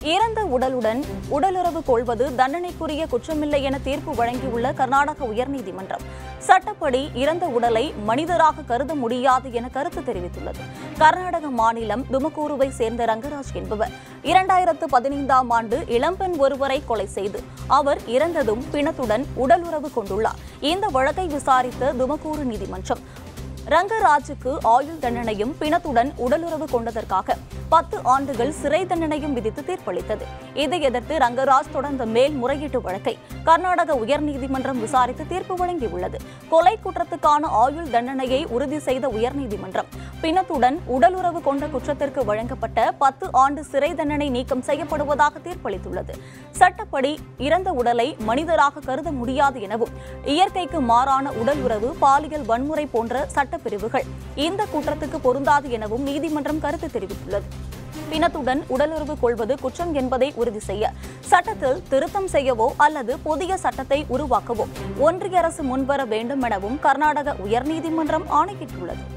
இறந்த உடலுடன் உடலுறவு கொள்வது தண்டனைக்குரிய குற்றமில்லை என தீர்ப்பு வழங்கியுள்ள கர்நாடக உயர்நீதிமன்றம் சட்டப்படி இறந்த உடலை மனிதராக கருத முடியாது என கருத்து தெரிவித்துள்ளது கர்நாடக மாநிலம் துமக்கூருவை சேர்ந்த ரங்கராஜ் என்பவர் இரண்டாயிரத்து பதினைந்தாம் ஆண்டு இளம்பெண் ஒருவரை கொலை செய்து அவர் இறந்ததும் பிணத்துடன் உடலுறவு கொண்டுள்ளார் இந்த வழக்கை விசாரித்த துமக்கூரு நீதிமன்றம் ரங்கராஜுக்கு ஆயுள் தண்டனையும் பிணத்துடன் உடலுறவு கொண்டதற்காக பத்து ஆண்டுகள் சிறை தண்டனையும் விதித்து தீர்ப்பளித்தது இதை எதிர்த்து ரங்கராஜ் தொடர்ந்த மேல்முறையீட்டு வழக்கை கர்நாடக உயர்நீதிமன்றம் விசாரித்து தீர்ப்பு வழங்கியுள்ளது கொலை குற்றத்துக்கான ஆயுள் தண்டனையை உறுதி செய்த உயர்நீதிமன்றம் பிணத்துடன் உடலுறவு கொண்ட குற்றத்திற்கு வழங்கப்பட்ட பத்து ஆண்டு சிறை தண்டனை நீக்கம் செய்யப்படுவதாக தீர்ப்பளித்துள்ளது சட்டப்படி இறந்த உடலை மனிதராக கருத முடியாது எனவும் இயற்கைக்கு மாறான உடல் உறவு பாலியல் வன்முறை போன்ற சட்டப்பிரிவுகள் இந்த குற்றத்துக்கு பொருந்தாது எனவும் நீதிமன்றம் கருத்து தெரிவித்துள்ளது பிணத்துடன் உடலுறவு கொள்வது குற்றம் என்பதை உறுதி செய்ய சட்டத்தில் திருத்தம் செய்யவோ அல்லது புதிய சட்டத்தை உருவாக்கவோ ஒன்றிய அரசு முன்வர வேண்டும் எனவும் கர்நாடக உயர்நீதிமன்றம் ஆணையிட்டுள்ளது